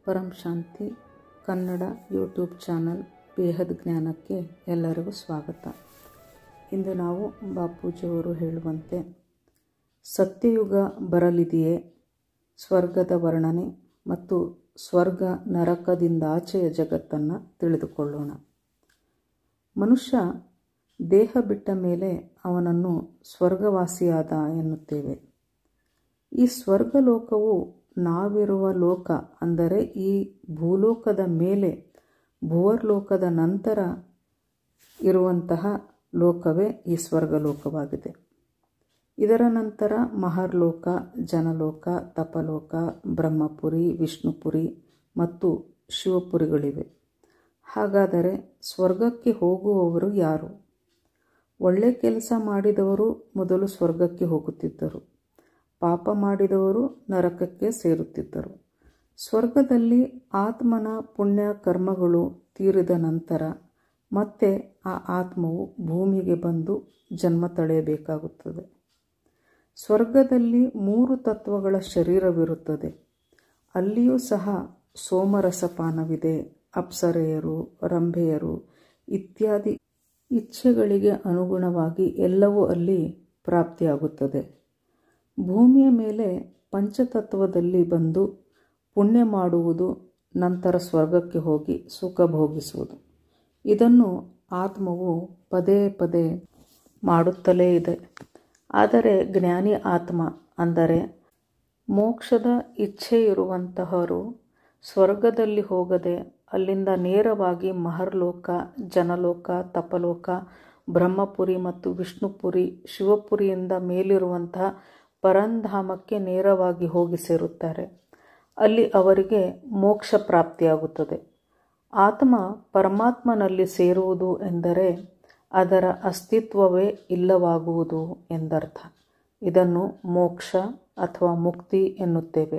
ಪರಂ Shanti Kannada YouTube channel ಬೇಹದ್ ಜ್ಞಾನಕ್ಕೆ ಎಲ್ಲರಿಗೂ ಸ್ವಾಗತ ಇಂದು ನಾವು ಬಾಪೂಜಿಯವರು ಹೇಳುವಂತೆ ಸತ್ಯಯುಗ ಬರಲಿದೆಯೇ ಸ್ವರ್ಗದ ವರ್ಣನೆ ಮತ್ತು ಸ್ವರ್ಗ ನರಕದಿಂದಾಚೆಯ ಜಗತ್ತನ್ನು ತಿಳಿದುಕೊಳ್ಳೋಣ ಮನುಷ್ಯ ದೇಹ ಬಿಟ್ಟ ಮೇಲೆ ಅವನನ್ನು ಸ್ವರ್ಗವಾಸಿಯಾದ ಎನ್ನುತ್ತೇವೆ ಈ ಸ್ವರ್ಗಲೋಕವು ನಾವಿರುವ ಲೋಕ ಅಂದರೆ ಈ ಭೂಲೋಕದ ಮೇಲೆ ಭುವರ್ಲೋಕದ ನಂತರ ಇರುವಂತಹ ಲೋಕವೇ ಈ ಸ್ವರ್ಗಲೋಕವಾಗಿದೆ ಇದರ ನಂತರ ಮಹರ್ಲೋಕ ಜನಲೋಕ ತಪಲೋಕ ಬ್ರಹ್ಮಪುರಿ ವಿಷ್ಣುಪುರಿ ಮತ್ತು ಶಿವಪುರಿಗಳಿವೆ ಹಾಗಾದರೆ ಸ್ವರ್ಗಕ್ಕೆ ಹೋಗುವವರು ಯಾರು ಒಳ್ಳೆ ಕೆಲಸ ಮಾಡಿದವರು ಮೊದಲು ಸ್ವರ್ಗಕ್ಕೆ ಹೋಗುತ್ತಿದ್ದರು ಪಾಪ ಮಾಡಿದವರು ನರಕಕ್ಕೆ ಸೇರುತ್ತಿದ್ದರು ಸ್ವರ್ಗದಲ್ಲಿ ಆತ್ಮನ ಪುಣ್ಯ ಕರ್ಮಗಳು ತೀರಿದ ನಂತರ ಮತ್ತೆ ಆ ಆತ್ಮವು ಭೂಮಿಗೆ ಬಂದು ಜನ್ಮ ತಳೆಯಬೇಕಾಗುತ್ತದೆ ಸ್ವರ್ಗದಲ್ಲಿ ಮೂರು ತತ್ವಗಳ ಶರೀರವಿರುತ್ತದೆ ಅಲ್ಲಿಯೂ ಸಹ ಸೋಮರಸಪಾನವಿದೆ ಅಪ್ಸರೆಯರು ರಂಭೆಯರು ಇತ್ಯಾದಿ ಇಚ್ಛೆಗಳಿಗೆ ಅನುಗುಣವಾಗಿ ಎಲ್ಲವೂ ಅಲ್ಲಿ ಪ್ರಾಪ್ತಿಯಾಗುತ್ತದೆ ಭೂಮಿಯ ಮೇಲೆ ಪಂಚತತ್ವದಲ್ಲಿ ಬಂದು ಪುಣ್ಯ ಮಾಡುವುದು ನಂತರ ಸ್ವರ್ಗಕ್ಕೆ ಹೋಗಿ ಸುಖ ಭೋಗಿಸುವುದು ಇದನ್ನು ಆತ್ಮವು ಪದೇ ಪದೇ ಮಾಡುತ್ತಲೇ ಇದೆ ಆದರೆ ಜ್ಞಾನಿ ಆತ್ಮ ಅಂದರೆ ಮೋಕ್ಷದ ಇಚ್ಛೆ ಇರುವಂತಹವರು ಸ್ವರ್ಗದಲ್ಲಿ ಹೋಗದೆ ಅಲ್ಲಿಂದ ನೇರವಾಗಿ ಮಹರ್ಲೋಕ ಜನಲೋಕ ತಪಲೋಕ ಬ್ರಹ್ಮಪುರಿ ಮತ್ತು ವಿಷ್ಣುಪುರಿ ಶಿವಪುರಿಯಿಂದ ಮೇಲಿರುವಂತಹ ಪರಂಧಾಮಕ್ಕೆ ನೇರವಾಗಿ ಹೋಗಿ ಸೇರುತ್ತಾರೆ ಅಲ್ಲಿ ಅವರಿಗೆ ಮೋಕ್ಷ ಪ್ರಾಪ್ತಿಯಾಗುತ್ತದೆ ಆತ್ಮ ಪರಮಾತ್ಮನಲ್ಲಿ ಸೇರುವುದು ಎಂದರೆ ಅದರ ಅಸ್ತಿತ್ವವೇ ಇಲ್ಲವಾಗುವುದು ಎಂದರ್ಥ ಇದನ್ನು ಮೋಕ್ಷ ಅಥವಾ ಮುಕ್ತಿ ಎನ್ನುತ್ತೇವೆ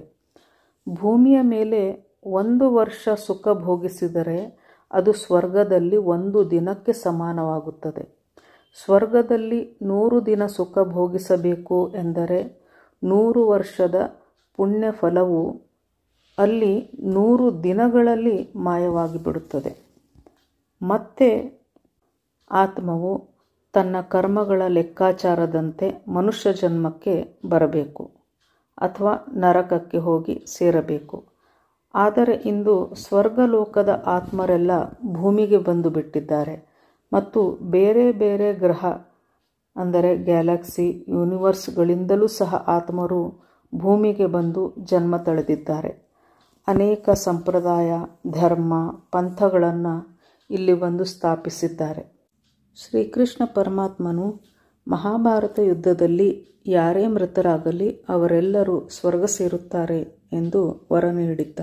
ಭೂಮಿಯ ಮೇಲೆ ಒಂದು ವರ್ಷ ಸುಖ ಭೋಗಿಸಿದರೆ ಅದು ಸ್ವರ್ಗದಲ್ಲಿ ಒಂದು ದಿನಕ್ಕೆ ಸಮಾನವಾಗುತ್ತದೆ ಸ್ವರ್ಗದಲ್ಲಿ ನೂರು ದಿನ ಸುಖ ಭೋಗಿಸಬೇಕು ಎಂದರೆ ನೂರು ವರ್ಷದ ಪುಣ್ಯ ಫಲವು ಅಲ್ಲಿ ನೂರು ದಿನಗಳಲ್ಲಿ ಮಾಯವಾಗಿ ಬಿಡುತ್ತದೆ ಮತ್ತೆ ಆತ್ಮವು ತನ್ನ ಕರ್ಮಗಳ ಲೆಕ್ಕಾಚಾರದಂತೆ ಮನುಷ್ಯ ಜನ್ಮಕ್ಕೆ ಬರಬೇಕು ಅಥವಾ ನರಕಕ್ಕೆ ಹೋಗಿ ಸೇರಬೇಕು ಆದರೆ ಇಂದು ಸ್ವರ್ಗಲೋಕದ ಆತ್ಮರೆಲ್ಲ ಭೂಮಿಗೆ ಬಂದು ಬಿಟ್ಟಿದ್ದಾರೆ ಮತ್ತು ಬೇರೆ ಬೇರೆ ಗ್ರಹ ಅಂದರೆ ಗ್ಯಾಲಕ್ಸಿ ಯೂನಿವರ್ಸ್ಗಳಿಂದಲೂ ಸಹ ಆತ್ಮರು ಭೂಮಿಗೆ ಬಂದು ಜನ್ಮ ತಳೆದಿದ್ದಾರೆ ಅನೇಕ ಸಂಪ್ರದಾಯ ಧರ್ಮ ಪಂಥಗಳನ್ನು ಇಲ್ಲಿ ಬಂದು ಸ್ಥಾಪಿಸಿದ್ದಾರೆ ಶ್ರೀಕೃಷ್ಣ ಪರಮಾತ್ಮನು ಮಹಾಭಾರತ ಯುದ್ಧದಲ್ಲಿ ಯಾರೇ ಮೃತರಾಗಲಿ ಅವರೆಲ್ಲರೂ ಸ್ವರ್ಗ ಸೇರುತ್ತಾರೆ ಎಂದು ವರ ನೀಡಿದ್ದ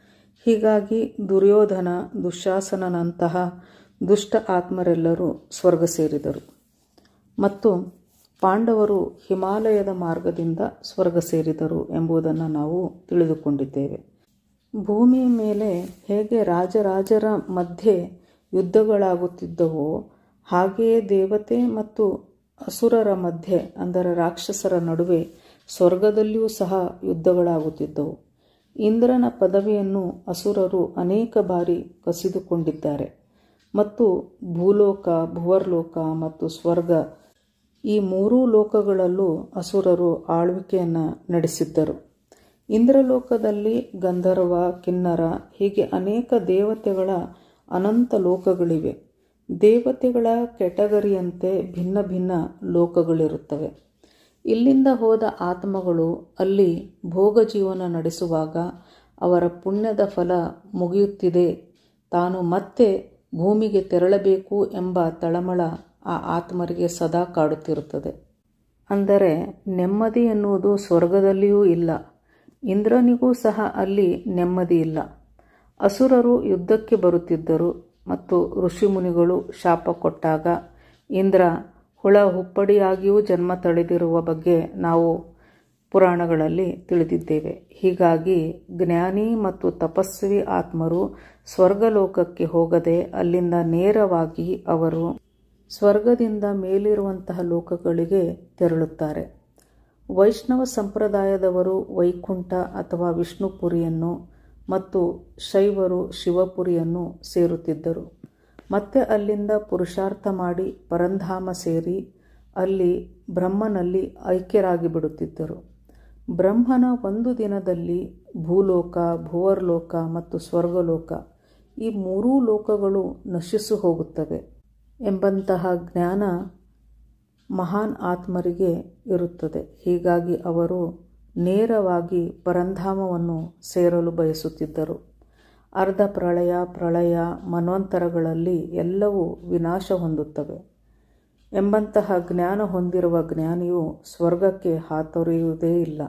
ಹೀಗಾಗಿ ದುರ್ಯೋಧನ ದುಶಾಸನಂತಹ ದುಷ್ಟ ಆತ್ಮರೆಲ್ಲರೂ ಸ್ವರ್ಗ ಸೇರಿದರು ಮತ್ತು ಪಾಂಡವರು ಹಿಮಾಲಯದ ಮಾರ್ಗದಿಂದ ಸ್ವರ್ಗ ಸೇರಿದರು ಎಂಬುದನ್ನು ನಾವು ತಿಳಿದುಕೊಂಡಿದ್ದೇವೆ ಭೂಮಿಯ ಮೇಲೆ ಹೇಗೆ ರಾಜರಾಜರ ಮಧ್ಯೆ ಯುದ್ಧಗಳಾಗುತ್ತಿದ್ದವೋ ಹಾಗೆಯೇ ದೇವತೆ ಮತ್ತು ಅಸುರರ ಮಧ್ಯೆ ಅಂದರೆ ರಾಕ್ಷಸರ ನಡುವೆ ಸ್ವರ್ಗದಲ್ಲಿಯೂ ಸಹ ಯುದ್ಧಗಳಾಗುತ್ತಿದ್ದವು ಇಂದ್ರನ ಪದವಿಯನ್ನು ಅಸುರರು ಅನೇಕ ಬಾರಿ ಕಸಿದುಕೊಂಡಿದ್ದಾರೆ ಮತ್ತು ಭೂಲೋಕ ಭುವರ್ಲೋಕ ಮತ್ತು ಸ್ವರ್ಗ ಈ ಮೂರೂ ಲೋಕಗಳಲ್ಲೂ ಅಸುರರು ಆಳ್ವಿಕೆಯನ್ನು ನಡೆಸಿದ್ದರು ಇಂದ್ರಲೋಕದಲ್ಲಿ ಗಂಧರ್ವ ಕಿನ್ನರ ಹೀಗೆ ಅನೇಕ ದೇವತೆಗಳ ಅನಂತ ಲೋಕಗಳಿವೆ ದೇವತೆಗಳ ಕೆಟಗರಿಯಂತೆ ಭಿನ್ನ ಭಿನ್ನ ಲೋಕಗಳಿರುತ್ತವೆ ಇಲ್ಲಿಂದ ಹೋದ ಆತ್ಮಗಳು ಅಲ್ಲಿ ಭೋಗ ಜೀವನ ನಡೆಸುವಾಗ ಅವರ ಪುಣ್ಯದ ಫಲ ಮುಗಿಯುತ್ತಿದೆ ತಾನು ಮತ್ತೆ ಭೂಮಿಗೆ ತೆರಳಬೇಕು ಎಂಬ ತಳಮಳ ಆ ಆತ್ಮರಿಗೆ ಸದಾ ಕಾಡುತ್ತಿರುತ್ತದೆ ಅಂದರೆ ನೆಮ್ಮದಿ ಎನ್ನುವುದು ಸ್ವರ್ಗದಲ್ಲಿಯೂ ಇಲ್ಲ ಇಂದ್ರನಿಗೂ ಸಹ ಅಲ್ಲಿ ನೆಮ್ಮದಿ ಇಲ್ಲ ಅಸುರರು ಯುದ್ಧಕ್ಕೆ ಬರುತ್ತಿದ್ದರು ಮತ್ತು ಋಷಿಮುನಿಗಳು ಶಾಪ ಕೊಟ್ಟಾಗ ಇಂದ್ರ ಹುಳ ಹುಪ್ಪಡಿಯಾಗಿಯೂ ಜನ್ಮ ತಳೆದಿರುವ ಬಗ್ಗೆ ನಾವು ಪುರಾಣಗಳಲ್ಲಿ ತಿಳಿದಿದ್ದೇವೆ ಹೀಗಾಗಿ ಜ್ಞಾನಿ ಮತ್ತು ತಪಸ್ವಿ ಆತ್ಮರು ಸ್ವರ್ಗಲೋಕಕ್ಕೆ ಹೋಗದೆ ಅಲ್ಲಿಂದ ನೇರವಾಗಿ ಅವರು ಸ್ವರ್ಗದಿಂದ ಮೇಲಿರುವಂತಹ ಲೋಕಗಳಿಗೆ ತೆರಳುತ್ತಾರೆ ವೈಷ್ಣವ ಸಂಪ್ರದಾಯದವರು ವೈಕುಂಠ ಅಥವಾ ವಿಷ್ಣುಪುರಿಯನ್ನು ಮತ್ತು ಶೈವರು ಶಿವಪುರಿಯನ್ನು ಸೇರುತ್ತಿದ್ದರು ಮತ್ತೆ ಅಲ್ಲಿಂದ ಪುರುಷಾರ್ಥ ಮಾಡಿ ಪರಂಧಾಮ ಸೇರಿ ಅಲ್ಲಿ ಬ್ರಹ್ಮನಲ್ಲಿ ಐಕ್ಯರಾಗಿ ಬಿಡುತ್ತಿದ್ದರು ಬ್ರಹ್ಮನ ಒಂದು ದಿನದಲ್ಲಿ ಭೂಲೋಕ ಭುವರ್ಲೋಕ ಮತ್ತು ಸ್ವರ್ಗಲೋಕ ಈ ಮೂರೂ ಲೋಕಗಳು ನಶಿಸು ಹೋಗುತ್ತವೆ ಎಂಬಂತಹ ಜ್ಞಾನ ಮಹಾನ್ ಆತ್ಮರಿಗೆ ಇರುತ್ತದೆ ಹೀಗಾಗಿ ಅವರು ನೇರವಾಗಿ ಪರಂಧಾಮವನ್ನು ಸೇರಲು ಬಯಸುತ್ತಿದ್ದರು ಅರ್ಧ ಪ್ರಳಯ ಪ್ರಳಯ ಮನ್ವಂತರಗಳಲ್ಲಿ ಎಲ್ಲವೂ ವಿನಾಶ ಹೊಂದುತ್ತವೆ ಎಂಬಂತಹ ಜ್ಞಾನ ಹೊಂದಿರುವ ಜ್ಞಾನಿಯು ಸ್ವರ್ಗಕ್ಕೆ ಹಾತೊರೆಯುವುದೇ ಇಲ್ಲ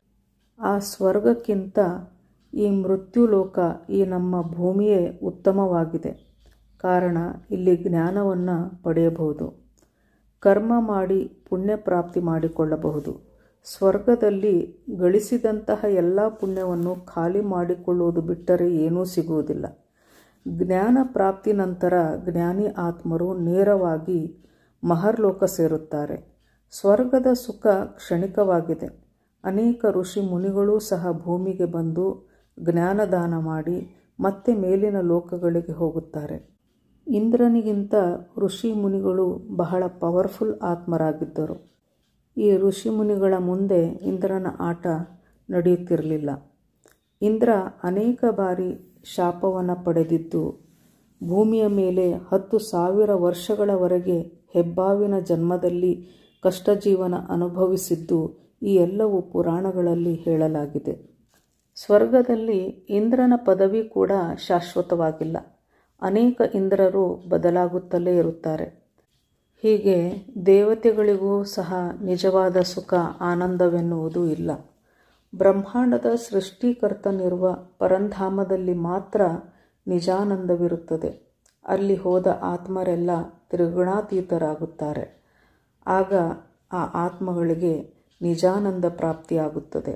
ಆ ಸ್ವರ್ಗಕ್ಕಿಂತ ಈ ಮೃತ್ಯುಲೋಕ ಈ ನಮ್ಮ ಭೂಮಿಯೇ ಉತ್ತಮವಾಗಿದೆ ಕಾರಣ ಇಲ್ಲಿ ಜ್ಞಾನವನ್ನು ಪಡೆಯಬಹುದು ಕರ್ಮ ಮಾಡಿ ಪುಣ್ಯ ಪ್ರಾಪ್ತಿ ಮಾಡಿಕೊಳ್ಳಬಹುದು ಸ್ವರ್ಗದಲ್ಲಿ ಗಳಿಸಿದಂತಹ ಎಲ್ಲ ಪುಣ್ಯವನ್ನು ಖಾಲಿ ಮಾಡಿಕೊಳ್ಳುವುದು ಬಿಟ್ಟರೆ ಏನೂ ಸಿಗುವುದಿಲ್ಲ ಜ್ಞಾನ ಪ್ರಾಪ್ತಿ ನಂತರ ಜ್ಞಾನಿ ಆತ್ಮರು ನೇರವಾಗಿ ಮಹರ್ಲೋಕ ಸೇರುತ್ತಾರೆ ಸ್ವರ್ಗದ ಸುಖ ಕ್ಷಣಿಕವಾಗಿದೆ ಅನೇಕ ಋಷಿ ಮುನಿಗಳೂ ಸಹ ಭೂಮಿಗೆ ಬಂದು ಜ್ಞಾನದಾನ ಮಾಡಿ ಮತ್ತೆ ಮೇಲಿನ ಲೋಕಗಳಿಗೆ ಹೋಗುತ್ತಾರೆ ಇಂದ್ರನಿಗಿಂತ ಋಷಿ ಮುನಿಗಳು ಬಹಳ ಪವರ್ಫುಲ್ ಆತ್ಮರಾಗಿದ್ದರು ಈ ಋಷಿ ಮುನಿಗಳ ಮುಂದೆ ಇಂದ್ರನ ಆಟ ನಡೆಯುತ್ತಿರಲಿಲ್ಲ ಇಂದ್ರ ಅನೇಕ ಬಾರಿ ಶಾಪವನ್ನು ಪಡೆದಿದ್ದು ಭೂಮಿಯ ಮೇಲೆ ಹತ್ತು ಸಾವಿರ ವರ್ಷಗಳವರೆಗೆ ಹೆಬ್ಬಾವಿನ ಜನ್ಮದಲ್ಲಿ ಕಷ್ಟಜೀವನ ಅನುಭವಿಸಿದ್ದು ಈ ಎಲ್ಲವೂ ಪುರಾಣಗಳಲ್ಲಿ ಹೇಳಲಾಗಿದೆ ಸ್ವರ್ಗದಲ್ಲಿ ಇಂದ್ರನ ಪದವಿ ಕೂಡ ಶಾಶ್ವತವಾಗಿಲ್ಲ ಅನೇಕ ಇಂದ್ರರು ಬದಲಾಗುತ್ತಲೇ ಇರುತ್ತಾರೆ ಹೀಗೆ ದೇವತೆಗಳಿಗೂ ಸಹ ನಿಜವಾದ ಸುಖ ಆನಂದವೆನ್ನುವುದು ಇಲ್ಲ ಬ್ರಹ್ಮಾಂಡದ ಸೃಷ್ಟಿಕರ್ತನಿರುವ ಪರಂಧಾಮದಲ್ಲಿ ಮಾತ್ರ ನಿಜಾನಂದವಿರುತ್ತದೆ ಅಲ್ಲಿ ಹೋದ ಆತ್ಮರೆಲ್ಲ ತ್ರಿಗುಣಾತೀತರಾಗುತ್ತಾರೆ ಆಗ ಆ ಆತ್ಮಗಳಿಗೆ ನಿಜಾನಂದ ಪ್ರಾಪ್ತಿಯಾಗುತ್ತದೆ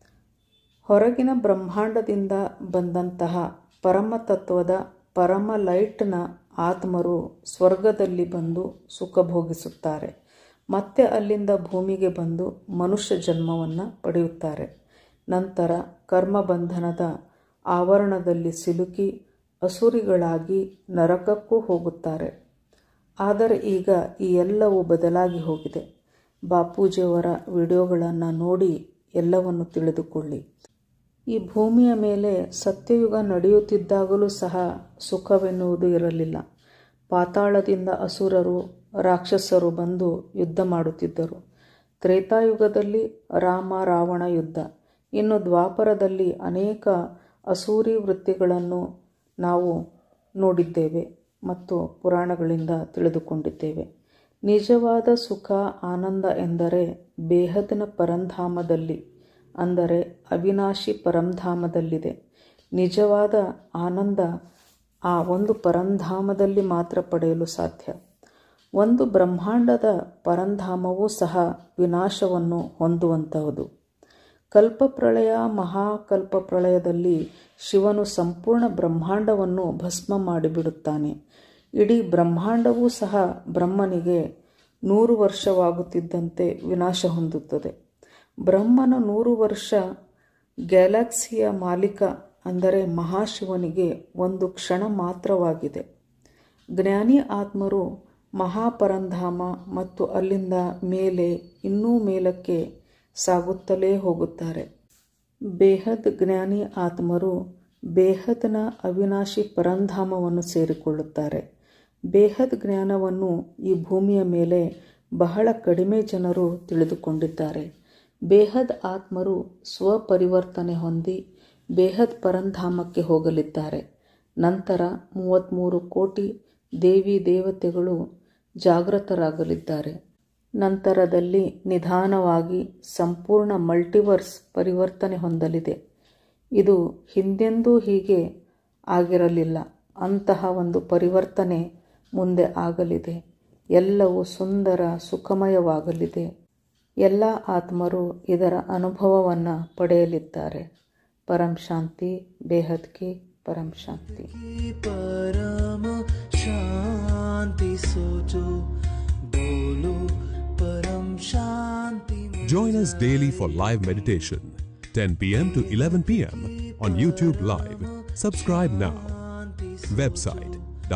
ಹೊರಗಿನ ಬ್ರಹ್ಮಾಂಡದಿಂದ ಬಂದಂತಹ ಪರಮತತ್ವದ ಪರಮ ಲೈಟ್ನ ಆತ್ಮರು ಸ್ವರ್ಗದಲ್ಲಿ ಬಂದು ಸುಖ ಭೋಗಿಸುತ್ತಾರೆ ಮತ್ತೆ ಅಲ್ಲಿಂದ ಭೂಮಿಗೆ ಬಂದು ಮನುಷ್ಯ ಜನ್ಮವನ್ನು ಪಡೆಯುತ್ತಾರೆ ನಂತರ ಕರ್ಮಬಂಧನದ ಆವರಣದಲ್ಲಿ ಸಿಲುಕಿ ಅಸುರಿಗಳಾಗಿ ನರಕಕ್ಕೂ ಹೋಗುತ್ತಾರೆ ಆದರೆ ಈಗ ಈ ಎಲ್ಲವೂ ಬದಲಾಗಿ ಹೋಗಿದೆ ಬಾಪೂಜಿಯವರ ವಿಡಿಯೋಗಳನ್ನು ನೋಡಿ ಎಲ್ಲವನ್ನು ತಿಳಿದುಕೊಳ್ಳಿ ಈ ಭೂಮಿಯ ಮೇಲೆ ಸತ್ಯಯುಗ ನಡೆಯುತ್ತಿದ್ದಾಗಲೂ ಸಹ ಸುಖವೆನ್ನುವುದು ಇರಲಿಲ್ಲ ಪಾತಾಳದಿಂದ ಅಸುರರು ರಾಕ್ಷಸರು ಬಂದು ಯುದ್ಧ ಮಾಡುತ್ತಿದ್ದರು ತ್ರೇತಾಯುಗದಲ್ಲಿ ರಾಮ ರಾವಣ ಯುದ್ಧ ಇನ್ನು ದ್ವಾಪರದಲ್ಲಿ ಅನೇಕ ಅಸೂರಿ ವೃತ್ತಿಗಳನ್ನು ನಾವು ನೋಡಿದ್ದೇವೆ ಮತ್ತು ಪುರಾಣಗಳಿಂದ ತಿಳಿದುಕೊಂಡಿದ್ದೇವೆ ನಿಜವಾದ ಸುಖ ಆನಂದ ಎಂದರೆ ಬೇಹದ್ನ ಪರಂಧಾಮದಲ್ಲಿ ಅಂದರೆ ಅವಿನಾಶಿ ಪರಂಧಾಮದಲ್ಲಿದೆ ನಿಜವಾದ ಆನಂದ ಆ ಒಂದು ಪರಂಧಾಮದಲ್ಲಿ ಮಾತ್ರ ಪಡೆಯಲು ಸಾಧ್ಯ ಒಂದು ಬ್ರಹ್ಮಾಂಡದ ಪರಂಧಾಮವೂ ಸಹ ವಿನಾಶವನ್ನು ಹೊಂದುವಂತಹದು ಕಲ್ಪಪ್ರಳಯ ಮಹಾಕಲ್ಪಪ್ರಳಯದಲ್ಲಿ ಶಿವನು ಸಂಪೂರ್ಣ ಬ್ರಹ್ಮಾಂಡವನ್ನು ಭಸ್ಮ ಮಾಡಿಬಿಡುತ್ತಾನೆ ಇಡೀ ಬ್ರಹ್ಮಾಂಡವೂ ಸಹ ಬ್ರಹ್ಮನಿಗೆ ನೂರು ವರ್ಷವಾಗುತ್ತಿದ್ದಂತೆ ವಿನಾಶ ಹೊಂದುತ್ತದೆ ಬ್ರಹ್ಮನ ನೂರು ವರ್ಷ ಗ್ಯಾಲಕ್ಸಿಯ ಮಾಲೀಕ ಅಂದರೆ ಮಹಾಶಿವನಿಗೆ ಒಂದು ಕ್ಷಣ ಮಾತ್ರವಾಗಿದೆ ಜ್ಞಾನಿ ಆತ್ಮರು ಮಹಾಪರಂಧಾಮ ಮತ್ತು ಅಲ್ಲಿಂದ ಮೇಲೆ ಇನ್ನೂ ಮೇಲಕ್ಕೆ ಸಾಗುತ್ತಲೇ ಹೋಗುತ್ತಾರೆ ಬೇಹದ್ ಜ್ಞಾನಿ ಆತ್ಮರು ಬೇಹದ್ನ ಅವಿನಾಶಿ ಪರಂಧಾಮವನ್ನು ಸೇರಿಕೊಳ್ಳುತ್ತಾರೆ ಬೇಹದ್ ಜ್ಞಾನವನ್ನು ಈ ಭೂಮಿಯ ಮೇಲೆ ಬಹಳ ಕಡಿಮೆ ಜನರು ತಿಳಿದುಕೊಂಡಿದ್ದಾರೆ ಬೇಹದ್ ಆತ್ಮರು ಸ್ವಪರಿವರ್ತನೆ ಹೊಂದಿ ಬೇಹದ್ ಪರಂಧಾಮಕ್ಕೆ ಹೋಗಲಿದ್ದಾರೆ ನಂತರ ಮೂವತ್ತ್ಮೂರು ಕೋಟಿ ದೇವಿ ದೇವತೆಗಳು ಜಾಗೃತರಾಗಲಿದ್ದಾರೆ ನಂತರದಲ್ಲಿ ನಿಧಾನವಾಗಿ ಸಂಪೂರ್ಣ ಮಲ್ಟಿವರ್ಸ್ ಪರಿವರ್ತನೆ ಹೊಂದಲಿದೆ ಇದು ಹಿಂದೆಂದೂ ಹೀಗೆ ಆಗಿರಲಿಲ್ಲ ಅಂತಹ ಒಂದು ಪರಿವರ್ತನೆ ಮುಂದೆ ಆಗಲಿದೆ ಎಲ್ಲವೂ ಸುಂದರ ಸುಖಮಯವಾಗಲಿದೆ ಎಲ್ಲ ಆತ್ಮರು ಇದರ ಅನುಭವವನ್ನು ಪಡೆಯಲಿದ್ದಾರೆ ಪರಂ ಶಾಂತಿ ಬೇಹದ್ಗೆ ಪರಂ ಶಾಂತಿ परम शांति सोचो बोलो परम शांति में Join us daily for live meditation. 10 p.m. to 11 p.m. on YouTube Live. Subscribe now. Website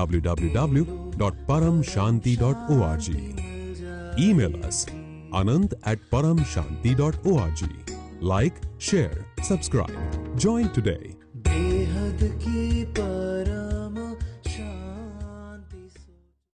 www.paramshanti.org. Email us anand at paramshanti.org. Like, share, subscribe. Join today. बेहद की परम